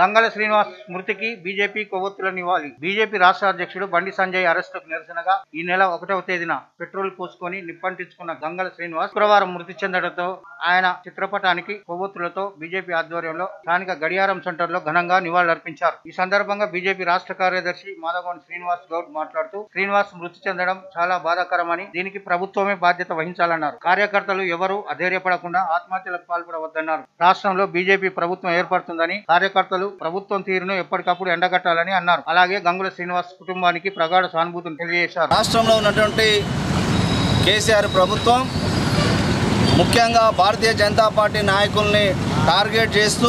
గంగల శ్రీనివాస్ మృతికి బీజేపీ కొవ్వొత్తులను ఇవ్వాలి బీజేపీ రాష్ట్ర అధ్యక్షుడు బండి సంజయ్ అరెస్టుకు నిరసనగా ఈ నెల ఒకటవ తేదీన పెట్రోల్ పోసుకొని నిప్పంటించుకున్న గంగల శ్రీనివాస్ శుక్రవారం మృతి చెందడంతో ఆయన చిత్రపటానికి కొవ్వొత్తులతో బీజేపీ ఆధ్వర్యంలో స్థానిక గడియారం సెంటర్ లో ఘనంగా నివాళులర్పించారు ఈ సందర్భంగా బీజేపీ రాష్ట్ర కార్యదర్శి మాధవన్ శ్రీనివాస్ గౌడ్ మాట్లాడుతూ శ్రీనివాస్ మృతి చెందడం చాలా బాధాకరమని దీనికి ప్రభుత్వమే బాధ్యత వహించాలన్నారు కార్యకర్తలు ఎవరూ అధైర్యపడకుండా ఆత్మహత్యలకు పాల్పడవద్దన్నారు రాష్ట్రంలో బీజేపీ ప్రభుత్వం ఏర్పడుతుందని కార్యకర్తలు ప్రభుత్వం తీరును ఎప్పటికప్పుడు ఎండగట్టాలని అన్నారు అలాగే గంగుల శ్రీనివాస్ కుటుంబానికి ప్రగాఢ సానుభూతిని తెలియజేశారు రాష్ట్రంలో ఉన్నటువంటి కేసీఆర్ ప్రభుత్వం ముఖ్యంగా భారతీయ జనతా పార్టీ నాయకుల్ని టార్గెట్ చేస్తూ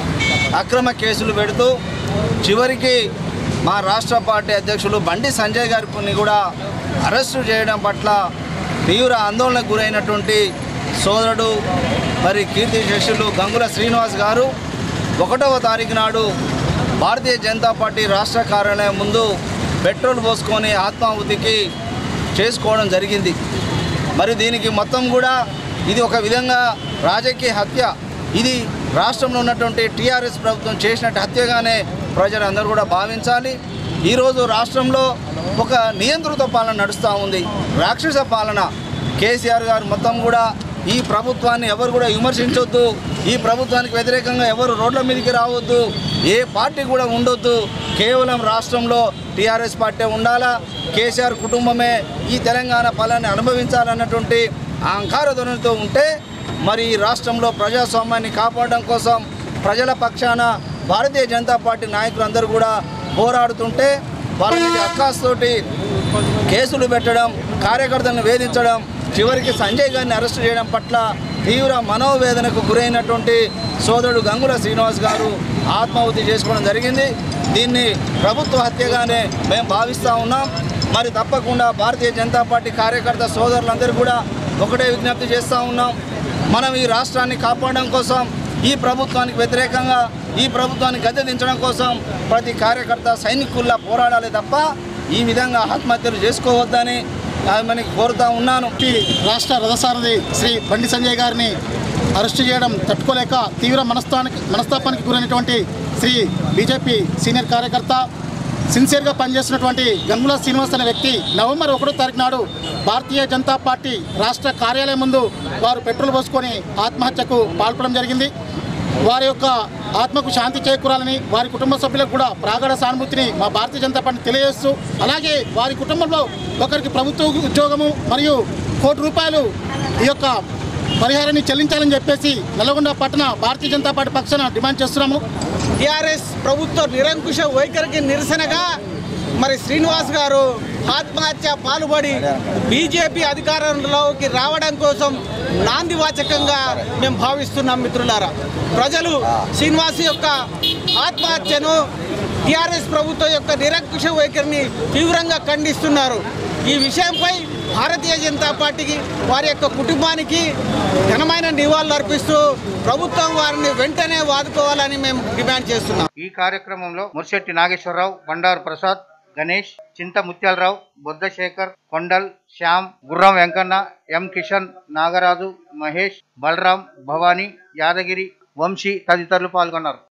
అక్రమ కేసులు పెడుతూ చివరికి మా రాష్ట్ర పార్టీ అధ్యక్షులు బండి సంజయ్ గారిని కూడా అరెస్టు చేయడం పట్ల తీవ్ర ఆందోళనకు గురైనటువంటి సోదరుడు మరి కీర్తి శిష్యులు గంగుల శ్రీనివాస్ గారు ఒకటవ తారీఖు నాడు భారతీయ జనతా పార్టీ రాష్ట్ర కార్యాలయం ముందు పెట్రోల్ పోసుకొని ఆత్మాహుతికి చేసుకోవడం జరిగింది మరి దీనికి మొత్తం కూడా ఇది ఒక విధంగా రాజకీయ హత్య ఇది రాష్ట్రంలో ఉన్నటువంటి టీఆర్ఎస్ ప్రభుత్వం చేసినట్టు హత్యగానే ప్రజలందరూ కూడా భావించాలి ఈరోజు రాష్ట్రంలో ఒక నియంత్రిత పాలన నడుస్తూ ఉంది రాక్షస పాలన కేసీఆర్ గారు మొత్తం కూడా ఈ ప్రభుత్వాన్ని ఎవరు కూడా విమర్శించొద్దు ఈ ప్రభుత్వానికి వ్యతిరేకంగా ఎవరు రోడ్ల మీదకి రావద్దు ఏ పార్టీ కూడా ఉండొద్దు కేవలం రాష్ట్రంలో టీఆర్ఎస్ పార్టీ ఉండాలా కేసీఆర్ కుటుంబమే ఈ తెలంగాణ ఫలాన్ని అనుభవించాలన్నటువంటి అహంకార ధోరణితో ఉంటే మరి ఈ రాష్ట్రంలో ప్రజాస్వామ్యాన్ని కాపాడడం కోసం ప్రజల పక్షాన భారతీయ జనతా పార్టీ నాయకులందరూ కూడా పోరాడుతుంటే వాళ్ళ మీద అక్కాస్తోటి కేసులు పెట్టడం కార్యకర్తలను వేధించడం చివరికి సంజయ్ గారిని అరెస్ట్ చేయడం పట్ల తీవ్ర మనోవేదనకు గురైనటువంటి సోదరుడు గంగుల శ్రీనివాస్ గారు ఆత్మాహుతి చేసుకోవడం జరిగింది దీన్ని ప్రభుత్వ హత్యగానే మేము భావిస్తూ ఉన్నాం మరి తప్పకుండా భారతీయ జనతా పార్టీ కార్యకర్త సోదరులందరూ కూడా ఒకటే విజ్ఞప్తి చేస్తూ ఉన్నాం మనం ఈ రాష్ట్రాన్ని కాపాడడం కోసం ఈ ప్రభుత్వానికి వ్యతిరేకంగా ఈ ప్రభుత్వాన్ని గద్దె దించడం కోసం ప్రతి కార్యకర్త సైనికుల్లా పోరాడాలి తప్ప ఈ విధంగా ఆత్మహత్యలు చేసుకోవద్దని ఆమెని కోరుతా ఉన్నాను ఈ రాష్ట్ర రథసారథి శ్రీ బండి సంజయ్ గారిని అరెస్టు చేయడం తట్టుకోలేక తీవ్ర మనస్తానికి మనస్తాపానికి గురైనటువంటి శ్రీ బీజేపీ సీనియర్ కార్యకర్త సిన్సియర్గా పనిచేస్తున్నటువంటి గంగుల శ్రీనివాస్ అనే వ్యక్తి నవంబర్ ఒకటో తారీఖు నాడు భారతీయ జనతా పార్టీ రాష్ట్ర కార్యాలయం ముందు వారు పెట్రోల్ పోసుకొని ఆత్మహత్యకు పాల్పడడం జరిగింది వారి యొక్క ఆత్మకు శాంతి చేకూరాలని వారి కుటుంబ సభ్యులకు కూడా ప్రాగడ సానుభూతిని మా భారతీయ జనతా పార్టీ తెలియజేస్తూ అలాగే వారి కుటుంబంలో ఒకరికి ప్రభుత్వ ఉద్యోగము మరియు కోటి రూపాయలు ఈ యొక్క పరిహారాన్ని చెల్లించాలని చెప్పేసి నల్గొండ పట్టణ భారతీయ జనతా పార్టీ పక్షాన డిమాండ్ చేస్తున్నాము టీఆర్ఎస్ ప్రభుత్వ నిరంకుశ వైఖరికి నిరసనగా మరి శ్రీనివాస్ గారు ఆత్మహత్య పాల్పడి బీజేపీ అధికారంలోకి రావడం కోసం నాందివాచకంగా మేము భావిస్తున్నాం మిత్రులారా ప్రజలు శ్రీనివాస్ యొక్క ఆత్మహత్యను టీఆర్ఎస్ ప్రభుత్వం యొక్క నిరంకుశ వైఖరిని తీవ్రంగా ఖండిస్తున్నారు ఈ విషయంపై భారతీయ జనతా పార్టీకి వారి యొక్క కుటుంబానికి ఘనమైన నివాళులు అర్పిస్తూ ప్రభుత్వం వారిని వెంటనే వాదుకోవాలని మేము డిమాండ్ చేస్తున్నాం ఈ కార్యక్రమంలో ముర్శెట్టి నాగేశ్వరరావు బండారు ప్రసాద్ గణేష్ చింత ముత్యాలరావు బొద్దశేఖర్ కొండల్ శ్యామ్ గుర్రం వెంకన్న ఎం కిషన్ నాగరాజు మహేష్ బలరాం భవానీ యాదగిరి వంశీ తదితరులు పాల్గొన్నారు